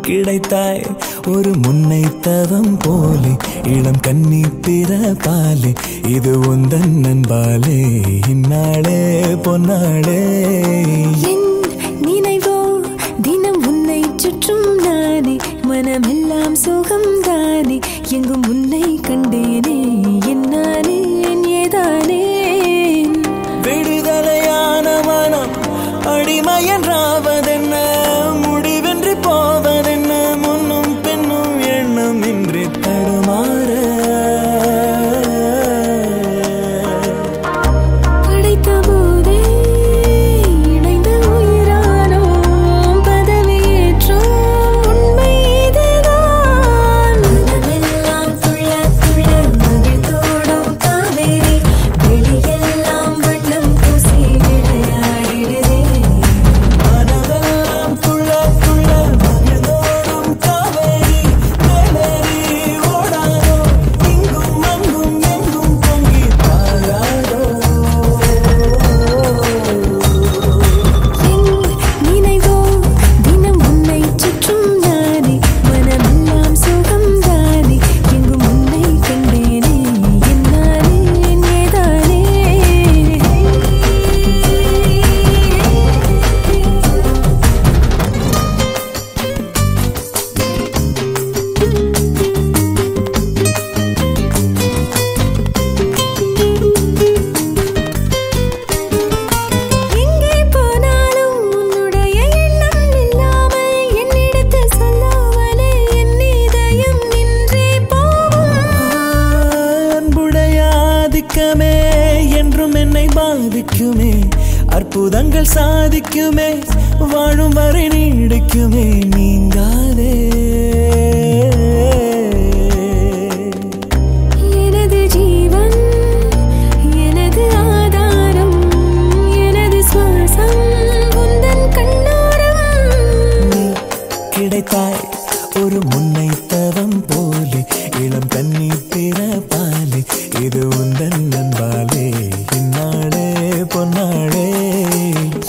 கிடைத்தாய் ஒரு முன்னை தவம் போலே இளம் கன்னி பிறப்பாலே இது உந்தன் நண்பாலே இந்நாளே பொன்னாளே என் நினைவோ தினம் உன்னை சுற்றும் நானே மனமெல்லாம் சுகம் தானே எங்கும் உன்னை கண்டேனே என்னானே என் ஏதானே விடுதலையான மனம் அடிமையன்றாவதென்ன முடிவென்று போவதென்ன முன்னும் பின்னும் எண்ணம் இன்றி தடுமாற படைத்த போதே இணைந்த உயிரானோம் பதவியேற்றோம் உண்மை இதுதான் மனமெல்லாம் துள்ள துள்ள மகிழ்ந்தோடும் காவேரி வெளியெல்லாம் வண்ணம் பூசி விளையாடிடுதே மனதெல்லாம் துள்ள துள்ள மகிழ்ந்தோடும் காவேரி மேலேறி ஓடாதோ இங்கும் அங்கும் எங்கும் பொங்கி பாயாதோ என் நினைவோ தினம் உன்னை சுற்றும் நானே மனமெல்லாம் சுகம் தானே எங்கும் உன்னை கண்டேனே என்னானே என் ஏதானே எங்கே போனாலும் உன்னுடைய எண்ணம் இல்லாமல் என்னிடத்தில் சொல்லாமலே என் இதயம் நின்றே போகும் அன்புடைய ஆதிக்கமே என்றும் என்னை பாதிக்குமே அற்புதங்கள் சாதிக்குமே வாழும் வரை நீடிக்குமே நீங்காதே எனது ஜீவன் எனது ஆதாரம் எனது சுவாசம் உந்தன் கண்ணோரம் நீ கிடைத்தாய் ஒரு முன்னை தவம் போலே இளம் கண்ணி பிறப்பாலே இது உந்தன் நண்பாலே இந்நாளே பொன்னாளே